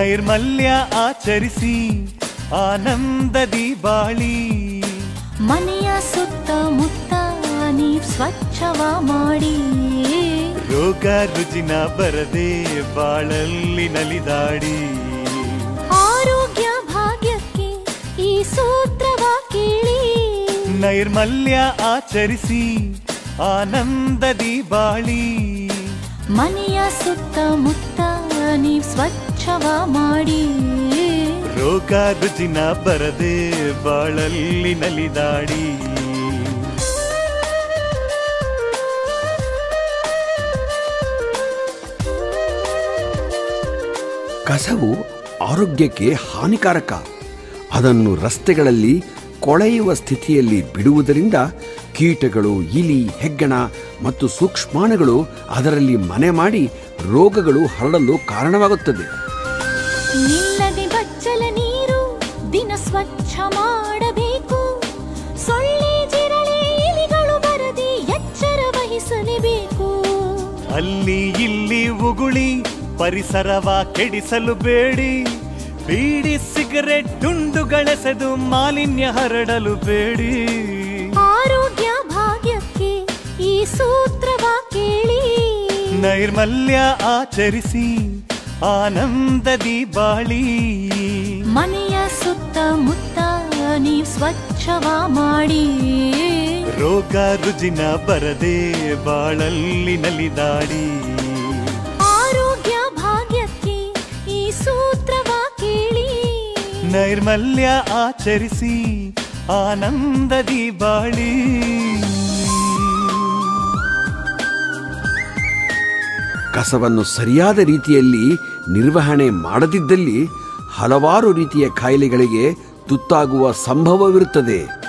ನೈರ್ಮಲ್ಯ ಆಚರಿಸಿ ಆನಂದದಿ ಬಾಳಿ ಮನೆಯ ಸುತ್ತಮುತ್ತ ನೀವ್ ಸ್ವಚ್ಛವ ಮಾಡಿ ರೋಗ ರುಜಿನ ಬರದೆ ಬಾಳಲ್ಲಿ ನಲಿದಾಡಿ ಆರೋಗ್ಯ ಭಾಗ್ಯಕ್ಕೆ ಈ ಸೂತ್ರವ ಕೇಳಿ ನೈರ್ಮಲ್ಯ ಆಚರಿಸಿ ಆನಂದದಿ ಬಾಳಿ ಮನೆಯ ಸುತ್ತಮುತ್ತ ನೀವ್ ಸ್ವಚ್ಛವ ಮಾಡಿ ರೋಗ ರುಜಿನ ಬರದೆ ಬಾಳಲ್ಲಿ ನಲಿದಾಡಿ ಕಸವು ಆರೋಗ್ಯಕ್ಕೆ ಹಾನಿಕಾರಕ ಅದನ್ನು ರಸ್ತೆಗಳಲ್ಲಿ ಕೊಳೆಯುವ ಸ್ಥಿತಿಯಲ್ಲಿ ಬಿಡುವುದರಿಂದ ಕೀಟಗಳು ಇಲಿ ಹೆಗ್ಗಣ ಮತ್ತು ಸೂಕ್ಷ್ಮಾಣುಗಳು ಅದರಲ್ಲಿ ಮನೆ ಮಾಡಿ ರೋಗಗಳು ಹರಡಲು ಕಾರಣವಾಗುತ್ತದೆ ನಿಲ್ಲದೆ ಬಚ್ಚಲ ನೀರು ದಿನ ಸ್ವಚ್ಛ ಮಾಡಬೇಕು ಸೊಳ್ಳೆ ಜಿರಳೆ ಇಲಿಗಳು ಬರದೆ ಎಚ್ಚರ ವಹಿಸಲೇಬೇಕು ಅಲ್ಲಿ ಇಲ್ಲಿ ಉಗುಳಿ ಪರಿಸರವ ಕೆಡಿಸಲು ಬೇಡಿ ಬೀಡಿ ಸಿಗರೆಟ್ ತುಂಡುಗಳೆಸೆದು ಮಾಲಿನ್ಯ ಹರಡಲು ಬೇಡಿ ಆರೋಗ್ಯ ಭಾಗ್ಯಕ್ಕೆ ಈ ಸೂತ್ರವ ಕೇಳಿ ನೈರ್ಮಲ್ಯ ಆಚರಿಸಿ ಆನಂದದಿ ಬಾಳಿ ಮನೆಯ ಸುತ್ತಮುತ್ತ ನೀವ್ ಸ್ವಚ್ಛವ ಮಾಡಿ ರೋಗ ರುಜಿನ ಬರದೆ ಬಾಳಲ್ಲಿ ನಲಿದಾಡಿ ಆರೋಗ್ಯ ಭಾಗ್ಯಕ್ಕೆ ಈ ಸೂತ್ರವ ಕೇಳಿ ನೈರ್ಮಲ್ಯ ಆಚರಿಸಿ ಆನಂದದಿ ಬಾಳಿ ಕಸವನ್ನು ಸರಿಯಾದ ರೀತಿಯಲ್ಲಿ ನಿರ್ವಹಣೆ ಮಾಡದಿದ್ದಲ್ಲಿ ಹಲವಾರು ರೀತಿಯ ಕಾಯಿಲೆಗಳಿಗೆ ತುತ್ತಾಗುವ ಸಂಭವವಿರುತ್ತದೆ